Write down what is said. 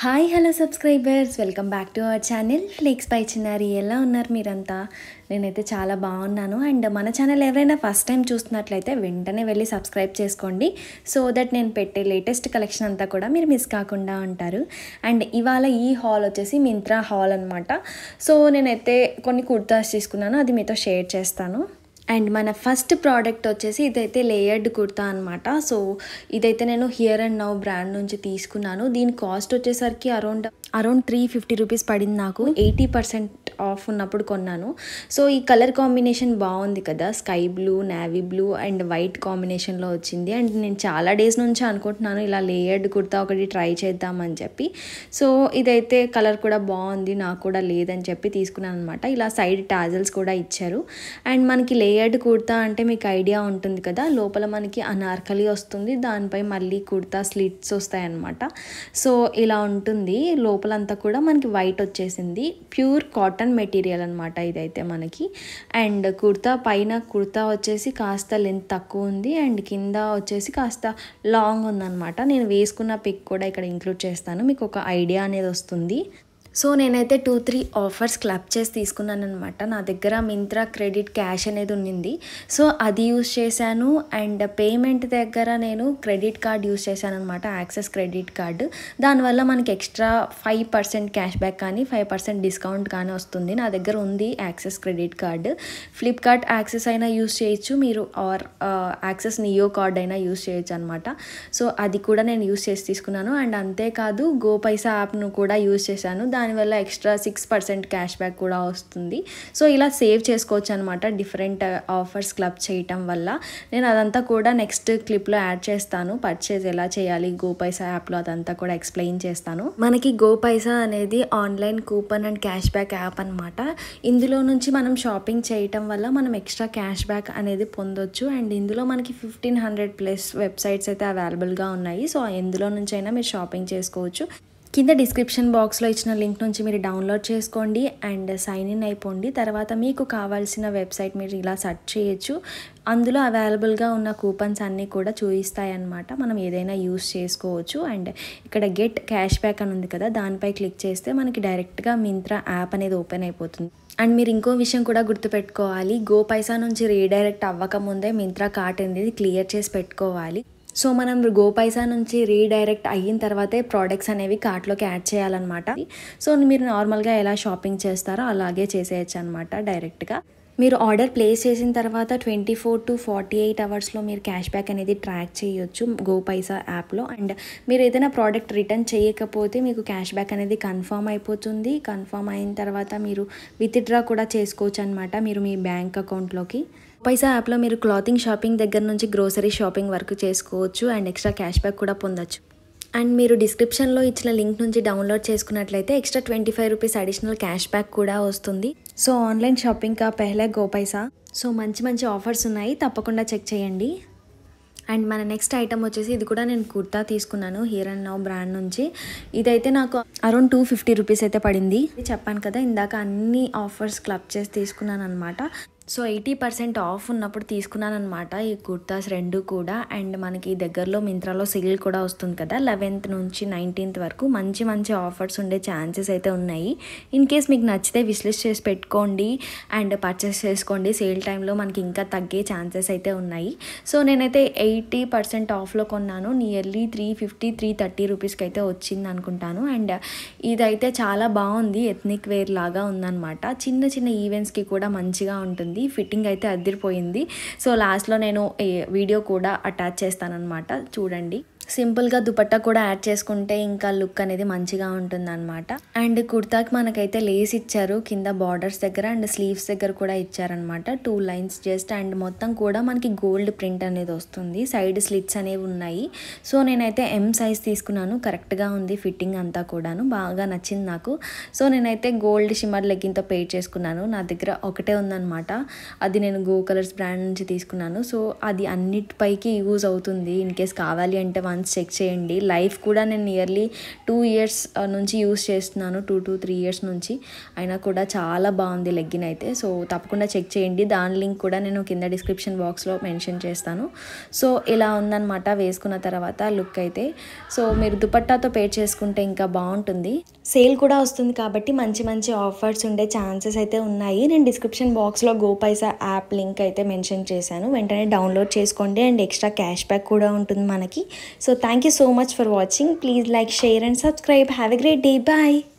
hi hello subscribers welcome back to our channel ఫ్లేక్స్ పై చిన్నారి ఎలా ఉన్నారు మీరంతా నేనైతే చాలా బాగున్నాను అండ్ మన ఛానల్ ఎవరైనా ఫస్ట్ టైం చూస్తున్నట్లయితే వెంటనే వెళ్ళి సబ్స్క్రైబ్ చేసుకోండి సో దట్ నేను పెట్టే లేటెస్ట్ కలెక్షన్ అంతా కూడా మీరు మిస్ కాకుండా ఉంటారు అండ్ ఇవాళ ఈ హాల్ వచ్చేసి మింత్రా హాల్ అనమాట సో నేనైతే కొన్ని కుర్తాస్ తీసుకున్నాను అది మీతో షేర్ చేస్తాను అండ్ మన ఫస్ట్ ప్రోడక్ట్ వచ్చేసి ఇదైతే లేయర్డ్ కుర్తా అనమాట సో ఇదైతే నేను హియర్ అండ్ నౌ బ్రాండ్ నుంచి తీసుకున్నాను దీని కాస్ట్ వచ్చేసరికి around around three fifty rupees పడింది నాకు ఎయిటీ పర్సెంట్ ఆఫ్ ఉన్నప్పుడు కొన్నాను సో ఈ కలర్ కాంబినేషన్ బాగుంది కదా sky blue navy blue and white కాంబినేషన్లో వచ్చింది అండ్ నేను చాలా డేస్ నుంచి అనుకుంటున్నాను ఇలా లేయర్డ్ కుర్తా ఒకటి ట్రై చేద్దామని చెప్పి సో ఇదైతే కలర్ కూడా బాగుంది నాకు కూడా లేదని చెప్పి తీసుకున్నాను అనమాట ఇలా సైడ్ టాజల్స్ కూడా ఇచ్చారు అండ్ మనకి లేయర్డ్ కుర్తా అంటే మీకు ఐడియా ఉంటుంది కదా లోపల మనకి అనార్కలి వస్తుంది దానిపై మళ్ళీ కుర్తా స్లిట్స్ వస్తాయి అనమాట సో ఇలా ఉంటుంది లోపలంతా కూడా మనకి వైట్ వచ్చేసింది ప్యూర్ కాటన్ మెటీరియల్ అనమాట ఇదైతే మనకి అండ్ కుర్తా పైన కుర్తా వచ్చేసి కాస్త లెంత్ తక్కువ ఉంది అండ్ కింద వచ్చేసి కాస్త లాంగ్ ఉందన్నమాట నేను వేసుకున్న పిక్ కూడా ఇక్కడ ఇంక్లూడ్ చేస్తాను మీకు ఒక ఐడియా అనేది వస్తుంది సో నేనైతే టూ త్రీ ఆఫర్స్ క్లబ్ చేసి తీసుకున్నాను అనమాట నా దగ్గర మింత్రా క్రెడిట్ క్యాష్ అనేది ఉన్నింది సో అది యూస్ చేశాను అండ్ పేమెంట్ దగ్గర నేను క్రెడిట్ కార్డ్ యూస్ చేశాను అనమాట యాక్సెస్ క్రెడిట్ కార్డు దానివల్ల మనకి extra five percent cash back కానీ ఫైవ్ పర్సెంట్ డిస్కౌంట్ కానీ వస్తుంది నా దగ్గర ఉంది Axis credit card Flipkart Axis అయినా యూస్ చేయొచ్చు మీరు ఆర్ యాక్సెస్ నియో కార్డ్ అయినా యూస్ చేయొచ్చు అనమాట సో అది కూడా నేను యూస్ చేసి తీసుకున్నాను అండ్ అంతేకాదు గో పైసా యాప్ను కూడా యూస్ చేశాను దానివల్ల extra six percent cash back కూడా వస్తుంది సో ఇలా సేవ్ చేసుకోవచ్చు అనమాట డిఫరెంట్ ఆఫర్స్ క్లబ్ చేయటం వల్ల నేను అదంతా కూడా నెక్స్ట్ క్లిప్లో యాడ్ చేస్తాను పర్చేజ్ ఎలా చేయాలి గో పైసా యాప్లో అదంతా కూడా ఎక్స్ప్లెయిన్ చేస్తాను మనకి గో పైసా అనేది online coupon and cash back app అనమాట ఇందులో నుంచి మనం షాపింగ్ చేయటం వల్ల మనం ఎక్స్ట్రా క్యాష్ బ్యాక్ అనేది పొందొచ్చు అండ్ ఇందులో మనకి ఫిఫ్టీన్ హండ్రెడ్ ప్లస్ వెబ్సైట్స్ అయితే అవైలబుల్గా ఉన్నాయి సో ఎందులో నుంచి అయినా మీరు షాపింగ్ చేసుకోవచ్చు కింద డిస్క్రిప్షన్ బాక్స్లో ఇచ్చిన లింక్ నుంచి మీరు డౌన్లోడ్ చేసుకోండి అండ్ సైన్ ఇన్ అయిపోండి తర్వాత మీకు కావాల్సిన వెబ్సైట్ మీరు ఇలా సెర్చ్ చేయొచ్చు అందులో అవైలబుల్గా ఉన్న కూపన్స్ అన్నీ కూడా చూపిస్తాయి అన్నమాట మనం ఏదైనా యూస్ చేసుకోవచ్చు అండ్ ఇక్కడ గెట్ క్యాష్ బ్యాక్ అని ఉంది కదా దానిపై క్లిక్ చేస్తే మనకి డైరెక్ట్గా మింత్రా యాప్ అనేది ఓపెన్ అయిపోతుంది అండ్ మీరు ఇంకో విషయం కూడా గుర్తుపెట్టుకోవాలి గో పైసా నుంచి రీడైరెక్ట్ అవ్వకముందే మింత్రా కార్ట్ అనేది క్లియర్ చేసి పెట్టుకోవాలి సో మనం గో పైసా నుంచి రీడైరెక్ట్ అయిన తర్వాతే ప్రోడక్ట్స్ అనేవి కార్ట్లోకి యాడ్ చేయాలన్నమాట సో మీరు నార్మల్గా ఎలా షాపింగ్ చేస్తారో అలాగే చేసేయచ్చు అనమాట డైరెక్ట్గా మీరు ఆర్డర్ ప్లేస్ చేసిన తర్వాత twenty four to forty eight అవర్స్లో మీరు క్యాష్ బ్యాక్ అనేది ట్రాక్ చేయొచ్చు గో పైసా యాప్లో అండ్ మీరు ఏదైనా ప్రోడక్ట్ రిటర్న్ చేయకపోతే మీకు క్యాష్ బ్యాక్ అనేది కన్ఫర్మ్ అయిపోతుంది కన్ఫర్మ్ అయిన తర్వాత మీరు విత్డ్రా కూడా చేసుకోవచ్చు అనమాట మీరు మీ బ్యాంక్ అకౌంట్లోకి పైసా యాప్లో మీరు క్లాతింగ్ షాపింగ్ దగ్గర నుంచి గ్రోసరీ షాపింగ్ వరకు చేసుకోవచ్చు అండ్ ఎక్స్ట్రా క్యాష్ బ్యాక్ కూడా పొందొచ్చు అండ్ మీరు డిస్క్రిప్షన్లో ఇచ్చిన లింక్ నుంచి డౌన్లోడ్ చేసుకున్నట్లయితే extra twenty five rupees additional cash back కూడా వస్తుంది సో ఆన్లైన్ షాపింగ్ కా పెహలే గో పైసా సో మంచి మంచి ఆఫర్స్ ఉన్నాయి తప్పకుండా చెక్ చేయండి అండ్ మన నెక్స్ట్ ఐటమ్ వచ్చేసి ఇది కూడా నేను కుర్తా తీసుకున్నాను హియర్ అండ్ నౌ బ్రాండ్ నుంచి ఇదైతే నాకు అరౌండ్ టూ ఫిఫ్టీ రూపీస్ అయితే పడింది చెప్పాను కదా ఇందాక అన్ని ఆఫర్స్ క్లబ్ చేసి తీసుకున్నాను అనమాట సో ఎయిటీ పర్సెంట్ ఆఫ్ ఉన్నప్పుడు తీసుకున్నాను అనమాట ఈ కుర్తాస్ రెండు కూడా అండ్ మనకి దగ్గరలో మింత్రాలో సేల్ కూడా వస్తుంది కదా లెవెన్త్ నుంచి నైన్టీన్త్ వరకు మంచి మంచి ఆఫర్స్ ఉండే ఛాన్సెస్ అయితే ఉన్నాయి ఇన్ కేస్ మీకు నచ్చితే విశ్లేష్ చేసి పెట్టుకోండి అండ్ పర్చేస్ చేసుకోండి సేల్ టైంలో మనకి ఇంకా తగ్గే ఛాన్సెస్ అయితే ఉన్నాయి సో నేనైతే ఎయిటీ పర్సెంట్ ఆఫ్లో కొన్నాను nearly three fifty three thirty రూపీస్కి అయితే వచ్చింది అనుకుంటాను అండ్ ఇదైతే చాలా బాగుంది ఎథ్నిక్ వేర్ లాగా ఉందన్నమాట చిన్న చిన్న ఈవెంట్స్కి కూడా మంచిగా ఉంటుంది ఫిట్టింగ్ అయితే అదిరిపోయింది సో లాస్ట్లో నేను వీడియో కూడా అటాచ్ చేస్తానన్నమాట చూడండి సింపుల్గా దుపట్టా కూడా యాడ్ చేసుకుంటే ఇంకా లుక్ అనేది మంచిగా ఉంటుంది అనమాట అండ్ కుర్తాకి మనకైతే లేస్ ఇచ్చారు కింద బార్డర్స్ దగ్గర అండ్ స్లీవ్స్ దగ్గర కూడా ఇచ్చారనమాట టూ లైన్స్ జస్ట్ అండ్ మొత్తం కూడా మనకి గోల్డ్ ప్రింట్ అనేది వస్తుంది సైడ్ స్లిట్స్ అనేవి ఉన్నాయి సో నేనైతే ఎం సైజ్ తీసుకున్నాను కరెక్ట్గా ఉంది ఫిట్టింగ్ అంతా కూడాను బాగా నచ్చింది నాకు సో నేనైతే గోల్డ్ షిమ్మర్ లెగ్గింగ్తో పే చేసుకున్నాను నా దగ్గర ఒకటే ఉందన్నమాట అది నేను గో కలర్స్ బ్రాండ్ నుంచి తీసుకున్నాను సో అది అన్నిటిపైకి యూజ్ అవుతుంది ఇన్ కేస్ కావాలి అంటే వన్ వన్స్ చెక్ చేయండి లైఫ్ కూడా నేను నియర్లీ టూ ఇయర్స్ నుంచి యూస్ చేస్తున్నాను టూ టు త్రీ ఇయర్స్ నుంచి అయినా కూడా చాలా బాగుంది లెగ్గిన్ అయితే సో తప్పకుండా చెక్ చేయండి దాని లింక్ కూడా నేను కింద డిస్క్రిప్షన్ బాక్స్లో మెన్షన్ చేస్తాను సో ఇలా ఉందన్నమాట వేసుకున్న తర్వాత లుక్ అయితే సో మీరు దుపట్టాతో పేర్ చేసుకుంటే ఇంకా బాగుంటుంది సేల్ కూడా వస్తుంది కాబట్టి మంచి మంచి ఆఫర్స్ ఉండే ఛాన్సెస్ అయితే ఉన్నాయి నేను డిస్క్రిప్షన్ బాక్స్లో గోపైసా యాప్ లింక్ అయితే మెన్షన్ చేశాను వెంటనే డౌన్లోడ్ చేసుకోండి అండ్ ఎక్స్ట్రా క్యాష్ బ్యాక్ కూడా ఉంటుంది మనకి so thank you so much for watching please like share and subscribe have a great day bye